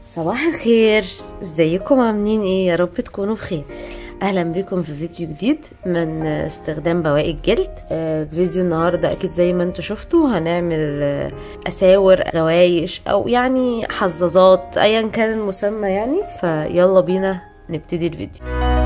صباح الخير ازيكم عاملين ايه يا رب تكونوا بخير اهلا بكم في فيديو جديد من استخدام بواقي الجلد آه، الفيديو النهارده اكيد زي ما انتم شفتوا هنعمل آه، اساور غوايش او يعني حظاظات ايا كان المسمى يعني فيلا بينا نبتدي الفيديو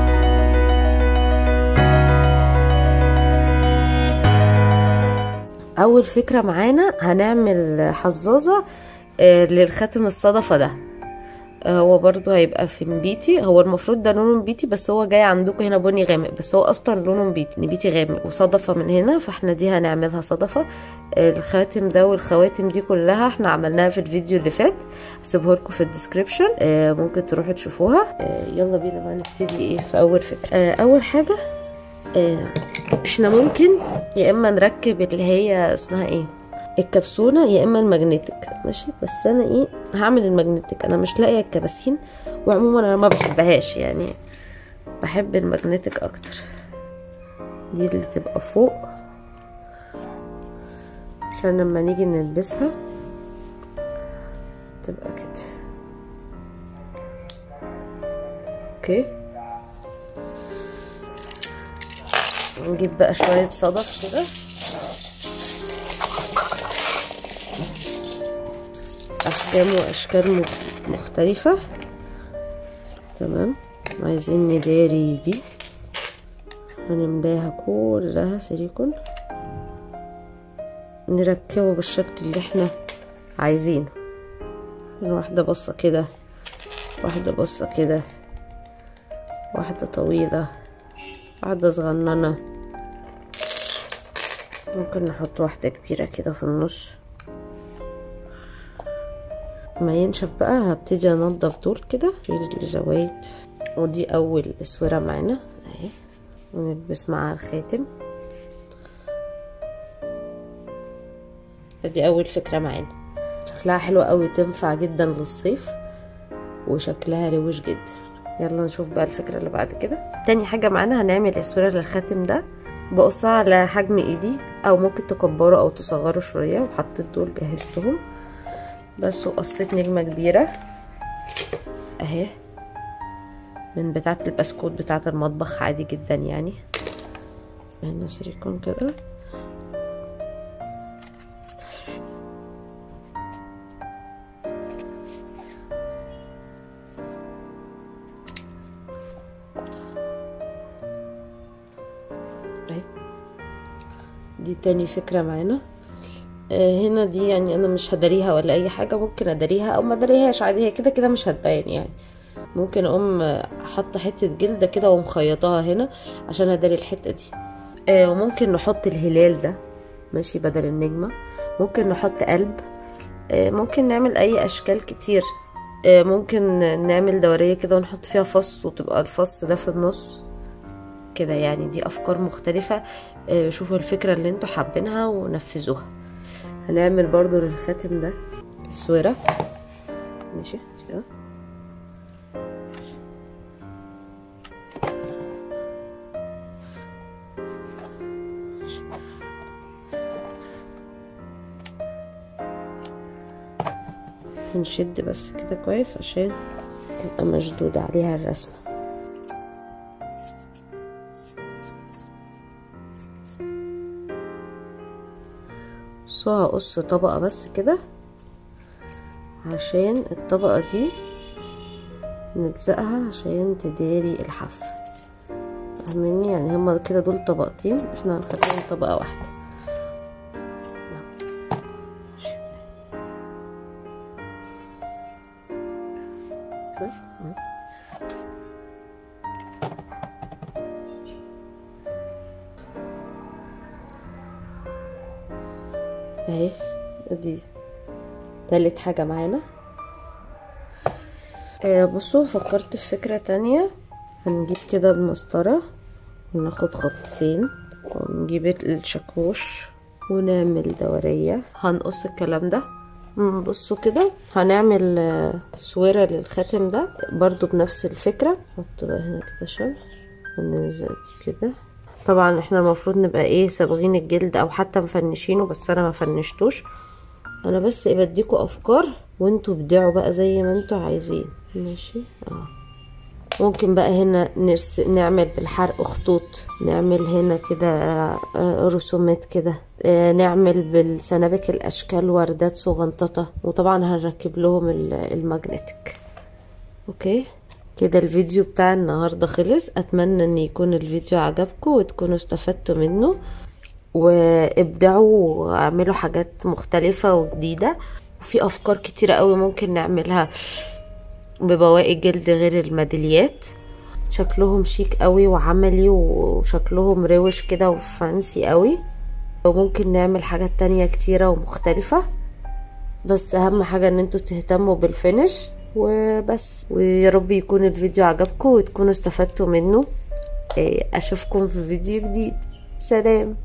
اول فكره معانا هنعمل حظاظه آه، للخاتم الصدفه ده هو برضو هيبقى في نبيتي هو المفروض ده لونه نبيتي بس هو جاي عندكم هنا بني غامق بس هو اصلا لونه نبيتي نبيتي غامق وصدفه من هنا فاحنا دي هنعملها صدفه الخاتم ده والخواتم دي كلها احنا عملناها في الفيديو اللي فات هسيبه لكم في الديسكريبشن ممكن تروحوا تشوفوها يلا بينا بقى نبتدي ايه في اول فكره اول حاجه احنا ممكن يا اما نركب اللي هي اسمها ايه الكبسونه يا اما الماجنتيك ماشي بس انا ايه هعمل الماجنتيك انا مش لاقيه الكباسين وعموما انا ما بحبهاش يعني بحب الماجنتيك اكتر دي اللي تبقى فوق عشان لما نيجي نلبسها تبقى كده اوكي نجيب بقى شويه صدف كده احجام واشكال مختلفة تمام عايزين نداري دي هنملاها كلها سيليكون نركبه بالشكل اللي احنا عايزينه واحدة بصة كده واحدة بصة كده واحدة طويلة واحدة صغننة ممكن نحط واحدة كبيرة كده في النص ما ينشف بقى هبتدي انضف دول كده اشيل الزوايد ودي اول اسوره معانا اهي ونلبس معاها الخاتم دي اول فكره معانا شكلها حلو قوي تنفع جدا للصيف وشكلها روش جدا يلا نشوف بقى الفكره اللي بعد كده تاني حاجه معانا هنعمل اسوره للخاتم ده بقصها على حجم ايدي او ممكن تكبره او تصغره شويه وحطيت دول جهزتهم بس وقصيت نجمة كبيرة اهي من بتاعة البسكوت بتاعة المطبخ عادي جدا يعني هنا سيليكون كده اهي دي تاني فكرة معانا هنا دي يعني انا مش هداريها ولا اي حاجه ممكن اداريها او ما اداريهاش عادي هي كده كده مش هتبان يعني ممكن اقوم حاطه حته جلده كده ومخيطاها هنا عشان اداري الحته دي آه وممكن نحط الهلال ده ماشي بدل النجمه ممكن نحط قلب آه ممكن نعمل اي اشكال كتير آه ممكن نعمل دوريه كده ونحط فيها فص وتبقى الفص ده في النص كده يعني دي افكار مختلفه آه شوفوا الفكره اللي انتوا حابينها ونفذوها هنعمل برضو للخاتم ده السويرة ماشي كده هنشد بس كده كويس عشان تبقى مشدود عليها الرسمه بصوا هقص طبقة بس كده عشان الطبقة دي نلزقها عشان تداري الحف فاهميني يعني هما كده دول طبقتين احنا هنخليهم طبقة واحدة اهي دي تالت حاجة معانا آه بصوا فكرت في فكرة تانية هنجيب كده المسطرة وناخد خطين ونجيب الشاكوش ونعمل دورية هنقص الكلام ده بصوا كده هنعمل سويرة للخاتم ده برضو بنفس الفكرة نحط بقى هنا كده شمع وننزل كده طبعا احنا المفروض نبقى ايه صابغين الجلد او حتى مفنشينه بس انا ما فنشتوش انا بس بديكوا افكار وانتوا ابدعوا بقى زي ما انتوا عايزين ماشي اه ممكن بقى هنا نرس... نعمل بالحرق خطوط نعمل هنا كده آه، رسومات كده آه، نعمل بالسنابك الاشكال وردات صغنططة وطبعا هنركب لهم ال- الماجنتيك اوكي كده الفيديو بتاع النهاردة خلص اتمنى ان يكون الفيديو عجبكم وتكونوا استفدتوا منه وابدعوا واعملوا حاجات مختلفة وجديدة وفي افكار كتيرة قوي ممكن نعملها ببواقي جلد غير الميداليات شكلهم شيك قوي وعملي وشكلهم روش كده وفانسي قوي وممكن نعمل حاجات تانية كتيرة ومختلفة بس اهم حاجة ان انتوا تهتموا بالفينش وبس ويا رب يكون الفيديو عجبكم وتكونوا استفدتوا منه إيه، اشوفكم في فيديو جديد سلام